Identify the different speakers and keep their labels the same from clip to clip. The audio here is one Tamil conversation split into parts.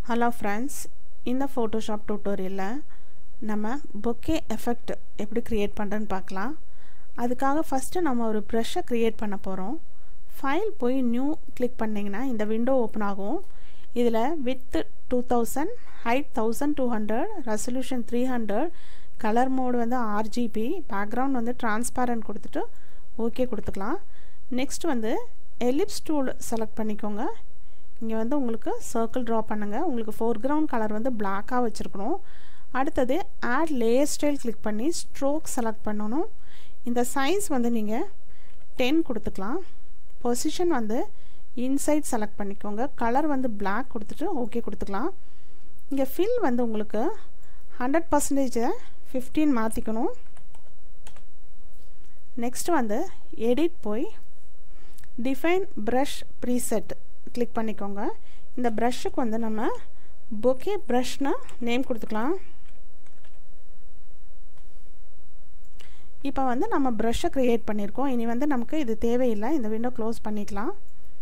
Speaker 1: ஹலோ ஃப்ரெண்ட்ஸ் இந்த ஃபோட்டோஷாப் டியூட்டோரியலில் நம்ம பொக்கே எஃபெக்ட் எப்படி க்ரியேட் பண்ணுறேன்னு பார்க்கலாம் அதுக்காக ஃபஸ்ட்டு நம்ம ஒரு ப்ரெஷ்ஷை க்ரியேட் பண்ண போகிறோம் ஃபைல் போய் நியூ கிளிக் பண்ணிங்கன்னா இந்த விண்டோ ஓப்பன் ஆகும் இதில் width two thousand height thousand two hundred resolution three hundred colour mode வந்து ஆர்ஜிபி பேக்ரவுண்ட் வந்து டிரான்ஸ்பேரண்ட் கொடுத்துட்டு ஓகே கொடுத்துக்கலாம் நெக்ஸ்ட் வந்து எலிப்ஸ் டூல் செலக்ட் பண்ணிக்கோங்க இங்கே வந்து உங்களுக்கு சர்க்கிள் ட்ரா பண்ணுங்கள் உங்களுக்கு ஃபோர்க்ரவுண்ட் கலர் வந்து பிளாக்காக வச்சுருக்கணும் அடுத்தது ஆட் லேயர் ஸ்டைல் கிளிக் பண்ணி ஸ்ட்ரோக் செலக்ட் பண்ணணும் இந்த சைஸ் வந்து நீங்கள் டென் கொடுத்துக்கலாம் பொசிஷன் வந்து இன்சைட் செலக்ட் பண்ணிக்கோங்க கலர் வந்து பிளாக் கொடுத்துட்டு ஓகே கொடுத்துக்கலாம் இங்கே ஃபில் வந்து உங்களுக்கு ஹண்ட்ரட் பர்சன்டேஜை ஃபிஃப்டீன் மாற்றிக்கணும் நெக்ஸ்ட் வந்து எடிட் போய் டிஃபைன் ப்ரஷ் ப்ரீசெட் கிளிக் பண்ணிக்கோங்க இந்த ப்ரஷ்ஷுக்கு வந்து நம்ம பொக்கே ப்ரஷ்னு நேம் கொடுத்துக்கலாம் இப்போ வந்து நம்ம ப்ரஷ்ஷை க்ரியேட் பண்ணியிருக்கோம் இனி வந்து நமக்கு இது தேவையில்லை இந்த விண்டோ க்ளோஸ் பண்ணிக்கலாம்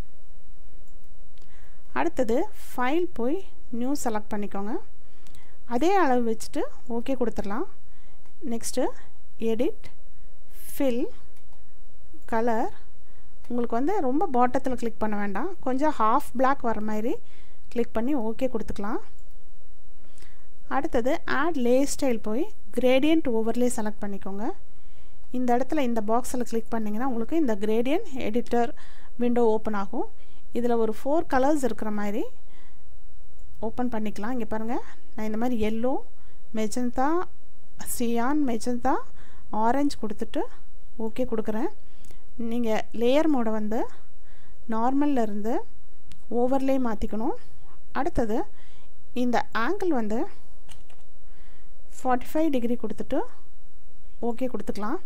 Speaker 1: அடுத்தது ஃபைல் போய் நியூ செலக்ட் பண்ணிக்கோங்க அதே அளவு வச்சுட்டு ஓகே கொடுத்துடலாம் நெக்ஸ்ட்டு எடிட் ஃபில் கலர் உங்களுக்கு வந்து ரொம்ப பாட்டத்தில் கிளிக் பண்ண வேண்டாம் கொஞ்சம் ஹாஃப் பிளாக் வர மாதிரி கிளிக் பண்ணி ஓகே கொடுத்துக்கலாம் அடுத்தது ஆட் லே ஸ்டைல் போய் கிரேடியன்ட் ஓவர்லே செலக்ட் பண்ணிக்கோங்க இந்த இடத்துல இந்த பாக்ஸில் கிளிக் பண்ணிங்கன்னா உங்களுக்கு இந்த கிரேடியன்ட் எடிட்டர் விண்டோ ஓப்பன் ஆகும் இதில் ஒரு ஃபோர் கலர்ஸ் இருக்கிற மாதிரி ஓப்பன் பண்ணிக்கலாம் இங்கே பாருங்கள் நான் இந்த மாதிரி yellow magenta cyan magenta orange கொடுத்துட்டு ஓகே கொடுக்குறேன் நீங்கள் லேயர் மோடை வந்து நார்மலில் இருந்து ஓவர்லே மாற்றிக்கணும் அடுத்தது இந்த ஆங்கிள் வந்து ஃபார்ட்டி ஃபைவ் டிகிரி கொடுத்துட்டு ஓகே கொடுத்துக்கலாம்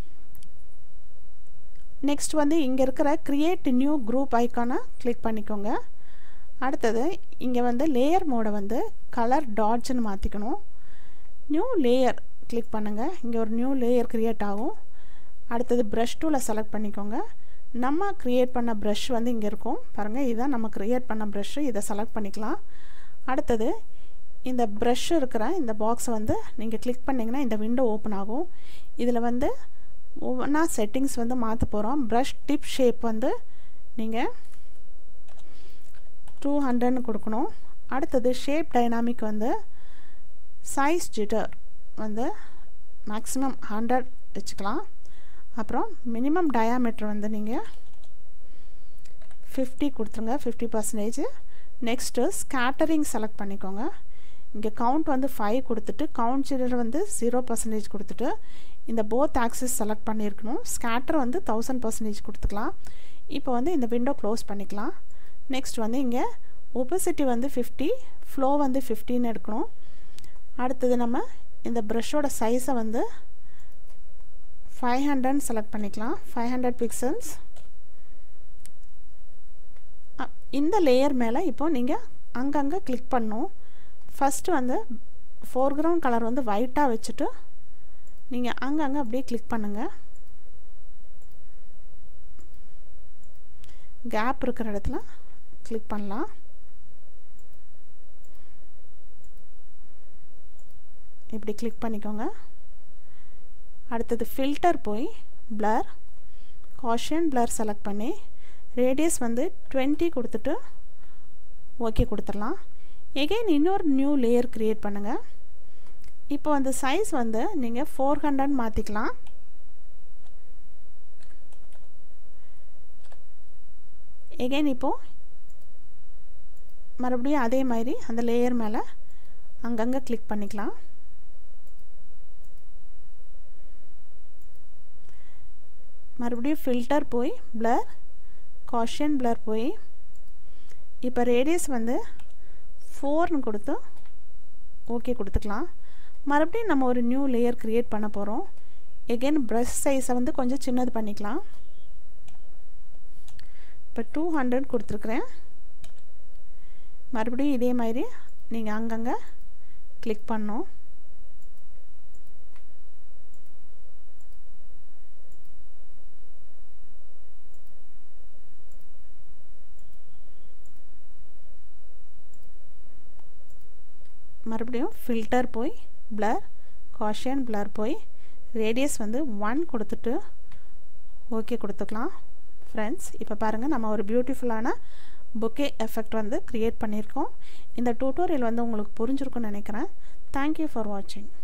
Speaker 1: நெக்ஸ்ட் வந்து இங்கே இருக்கிற க்ரியேட் நியூ குரூப் ஐக்கானை கிளிக் பண்ணிக்கோங்க அடுத்தது இங்கே வந்து லேயர் மோடை வந்து கலர் டாட்ஸ்னு மாற்றிக்கணும் நியூ லேயர் கிளிக் பண்ணுங்கள் இங்கே ஒரு நியூ லேயர் க்ரியேட் ஆகும் அடுத்தது ப்ரஷ் டூவில் செலக்ட் பண்ணிக்கோங்க நம்ம க்ரியேட் பண்ண ப்ரஷ் வந்து இங்கே இருக்கும் பாருங்கள் இதுதான் நம்ம க்ரியேட் பண்ண ப்ரஷ்ஷு இதை செலக்ட் பண்ணிக்கலாம் அடுத்தது இந்த ப்ரஷ் இருக்கிற இந்த பாக்ஸை வந்து நீங்கள் கிளிக் பண்ணிங்கன்னா இந்த விண்டோ ஓப்பன் ஆகும் இதில் வந்து ஒவ்வொன்றா செட்டிங்ஸ் வந்து மாற்ற போகிறோம் ப்ரஷ் டிப் ஷேப் வந்து நீங்கள் டூ ஹண்ட்ரட்னு கொடுக்கணும் அடுத்தது ஷேப் டைனாமிக் வந்து சைஸ் ஜிட்டர் வந்து மேக்ஸிமம் ஹண்ட்ரட் வச்சுக்கலாம் அப்புறம் மினிமம் டயாமீட்டர் வந்து நீங்கள் ஃபிஃப்டி கொடுத்துருங்க fifty percentage next scattering select பண்ணிக்கோங்க இங்கே கவுண்ட் வந்து ஃபைவ் கொடுத்துட்டு கவுண்ட் ஜிட்டர் வந்து ஜீரோ பர்சன்டேஜ் கொடுத்துட்டு இந்த போத் ஆக்சஸ் செலக்ட் பண்ணியிருக்கணும் ஸ்கேட்டர் வந்து தௌசண்ட் பர்சன்டேஜ் கொடுத்துக்கலாம் இப்போ வந்து இந்த விண்டோ க்ளோஸ் பண்ணிக்கலாம் நெக்ஸ்ட் வந்து இங்கே ஒபசிட்டி வந்து ஃபிஃப்டி ஃப்ளோ வந்து ஃபிஃப்டின்னு எடுக்கணும் அடுத்தது நம்ம இந்த ப்ரஷ்ஷோட சைஸை வந்து ஃபைவ் ஹண்ட்ரட் செலக்ட் பண்ணிக்கலாம் ஃபைவ் ஹண்ட்ரட் பிக்சல்ஸ் இந்த லேயர் மேலே இப்போ நீங்கள் அங்கங்கே கிளிக் பண்ணும் ஃபஸ்ட்டு வந்து ஃபோர்க்ரவுண்ட் கலர் வந்து ஒயிட்டாக வச்சுட்டு நீங்கள் அங்கங்கே அப்படியே கிளிக் பண்ணுங்கள் கேப் இருக்கிற இடத்துல கிளிக் பண்ணலாம் இப்படி கிளிக் பண்ணிக்கோங்க அடுத்தது ஃபில்டர் போய் பிளர் காஷன் பிளர் செலக்ட் பண்ணி ரேடியஸ் வந்து டுவெண்ட்டி கொடுத்துட்டு ஓகே கொடுத்துடலாம் எகெயின் இன்னொரு நியூ லேயர் க்ரியேட் பண்ணுங்கள் இப்போ வந்து சைஸ் வந்து நீங்கள் ஃபோர் ஹண்ட்ரட் மாற்றிக்கலாம் எகெயின் இப்போது மறுபடியும் அதே மாதிரி அந்த லேயர் மேலே அங்கங்கே கிளிக் பண்ணிக்கலாம் மறுபடியும் ஃபில்டர் போய் பிளர் காஷன் பிளர் போய் இப்போ ரேடியஸ் வந்து ஃபோர்னு கொடுத்து ஓகே கொடுத்துக்கலாம் மறுபடியும் நம்ம ஒரு நியூ லேயர் க்ரியேட் பண்ண போகிறோம் எகெயின் ப்ரஷ் சைஸை வந்து கொஞ்சம் சின்னது பண்ணிக்கலாம் இப்போ டூ ஹண்ட்ரட் கொடுத்துருக்குறேன் மறுபடியும் இதே மாதிரி நீங்கள் அங்கங்கே கிளிக் பண்ணோம் மறுபடியும் ஃபில்டர் போய் பிளர் காஷியன் பிளர் போய் ரேடியஸ் வந்து ஒன் கொடுத்துட்டு ஓகே கொடுத்துக்கலாம் ஃப்ரெண்ட்ஸ் இப்போ பாருங்கள் நம்ம ஒரு பியூட்டிஃபுல்லான புக்கே எஃபெக்ட் வந்து க்ரியேட் பண்ணியிருக்கோம் இந்த டியூட்டோரியல் வந்து உங்களுக்கு புரிஞ்சிருக்குன்னு நினைக்கிறேன் தேங்க்யூ ஃபார் வாட்சிங்